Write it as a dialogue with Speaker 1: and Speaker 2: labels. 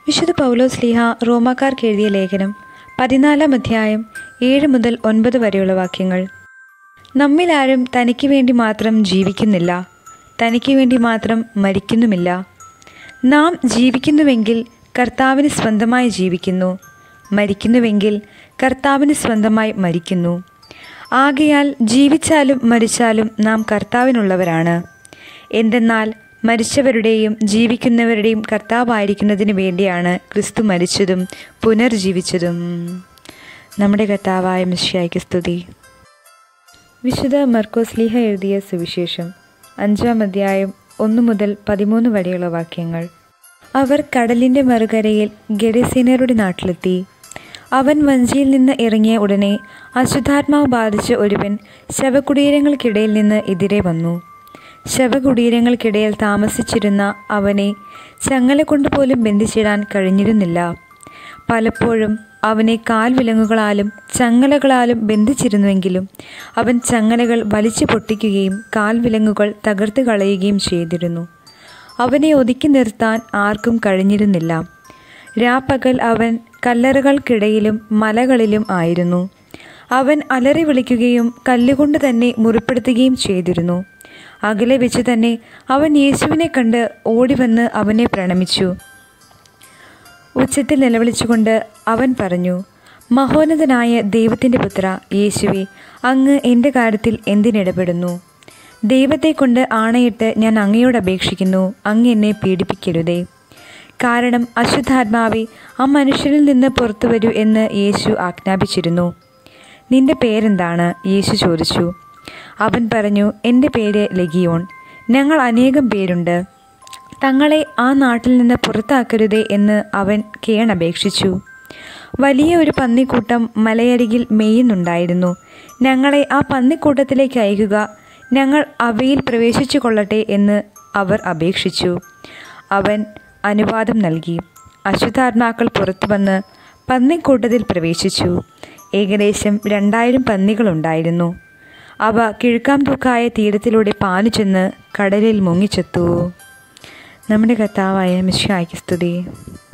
Speaker 1: വിശുദ്ധ പൗലോസ് ലീഹ റോമാക്കാർക്ക് എഴുതിയ ലേഖനം പതിനാലാം അധ്യായം ഏഴ് മുതൽ ഒൻപത് വരെയുള്ള വാക്യങ്ങൾ നമ്മിലാരും തനിക്ക് വേണ്ടി മാത്രം ജീവിക്കുന്നില്ല തനിക്ക് വേണ്ടി മാത്രം മരിക്കുന്നുമില്ല നാം ജീവിക്കുന്നുവെങ്കിൽ കർത്താവിന് സ്വന്തമായി ജീവിക്കുന്നു മരിക്കുന്നുവെങ്കിൽ കർത്താവിന് സ്വന്തമായി മരിക്കുന്നു ആകയാൽ ജീവിച്ചാലും മരിച്ചാലും നാം കർത്താവിനുള്ളവരാണ് എന്തെന്നാൽ മരിച്ചവരുടെയും ജീവിക്കുന്നവരുടെയും കർത്താവായിരിക്കുന്നതിന് വേണ്ടിയാണ് ക്രിസ്തു മരിച്ചതും പുനർജീവിച്ചതും നമ്മുടെ കർത്താവായ മിഷ്യായ്ക്ക് സ്തുതി വിശുദ്ധ മർക്കോസ് ലീഹ എഴുതിയ സുവിശേഷം അഞ്ചാം അധ്യായം ഒന്നു മുതൽ പതിമൂന്ന് വരെയുള്ള വാക്യങ്ങൾ അവർ കടലിൻ്റെ മറുകരയിൽ ഗഡസീനരുടെ നാട്ടിലെത്തി അവൻ വഞ്ചിയിൽ നിന്ന് ഇറങ്ങിയ ഉടനെ അശുദ്ധാത്മാവ് ബാധിച്ച ഒരുവൻ ശവകുടീരങ്ങൾക്കിടയിൽ നിന്ന് എതിരെ വന്നു ശവകുടീരങ്ങൾക്കിടയിൽ താമസിച്ചിരുന്ന അവനെ ചങ്ങല കൊണ്ടുപോലും ബന്ധിച്ചിടാൻ കഴിഞ്ഞിരുന്നില്ല പലപ്പോഴും അവനെ കാൽവിലങ്ങുകളാലും ചങ്ങലകളാലും ബന്ധിച്ചിരുന്നുവെങ്കിലും അവൻ ചങ്ങലകൾ വലിച്ചു പൊട്ടിക്കുകയും കാൽവിലങ്ങുകൾ തകർത്ത് കളയുകയും ചെയ്തിരുന്നു അവനെ ഒതുക്കി നിർത്താൻ ആർക്കും കഴിഞ്ഞിരുന്നില്ല രാപ്പകൽ അവൻ കല്ലറകൾക്കിടയിലും മലകളിലും ആയിരുന്നു അവൻ അലറി വിളിക്കുകയും കല്ലുകൊണ്ട് തന്നെ മുറിപ്പെടുത്തുകയും ചെയ്തിരുന്നു അകലെ വെച്ച് തന്നെ അവൻ യേശുവിനെ കണ്ട് ഓടിവന്ന് അവനെ പ്രണമിച്ചു ഉച്ചത്തിൽ നിലവിളിച്ചുകൊണ്ട് അവൻ പറഞ്ഞു മഹോന്നതനായ ദൈവത്തിൻ്റെ പുത്ര യേശുവെ അങ്ങ് എൻ്റെ കാര്യത്തിൽ എന്തിനിടപെടുന്നു ദൈവത്തെ കൊണ്ട് ആണയിട്ട് ഞാൻ അങ്ങയോട് അപേക്ഷിക്കുന്നു അങ്ങ് എന്നെ പീഡിപ്പിക്കരുതേ കാരണം അശുദ്ധാത്മാവെ ആ മനുഷ്യനിൽ നിന്ന് പുറത്തു വരൂ എന്ന് യേശു ആജ്ഞാപിച്ചിരുന്നു നിന്റെ പേരെന്താണ് യേശു ചോദിച്ചു അവൻ പറഞ്ഞു എൻ്റെ പേര് ലഗിയോൺ ഞങ്ങൾ അനേകം പേരുണ്ട് തങ്ങളെ ആ നാട്ടിൽ നിന്ന് പുറത്താക്കരുതേ എന്ന് അവൻ കേണപേക്ഷിച്ചു വലിയ ഒരു പന്നിക്കൂട്ടം മലയരികിൽ മെയ്യുന്നുണ്ടായിരുന്നു ഞങ്ങളെ ആ പന്നിക്കൂട്ടത്തിലേക്ക് അയക്കുക ഞങ്ങൾ അവയിൽ പ്രവേശിച്ചു കൊള്ളട്ടെ എന്ന് അവർ അപേക്ഷിച്ചു അവൻ അനുവാദം നൽകി അശുദ്ധാത്മാക്കൾ പുറത്തു വന്ന് പന്നിക്കൂട്ടത്തിൽ പ്രവേശിച്ചു ഏകദേശം രണ്ടായിരം പന്നികളുണ്ടായിരുന്നു അവ കിഴുക്കാം തൂക്കായ തീരത്തിലൂടെ പാഞ്ഞു ചെന്ന് കടലിൽ മുങ്ങിച്ചെത്തു നമ്മുടെ കർത്താവായ മിശ്യായ്ക്ക് സ്തുതി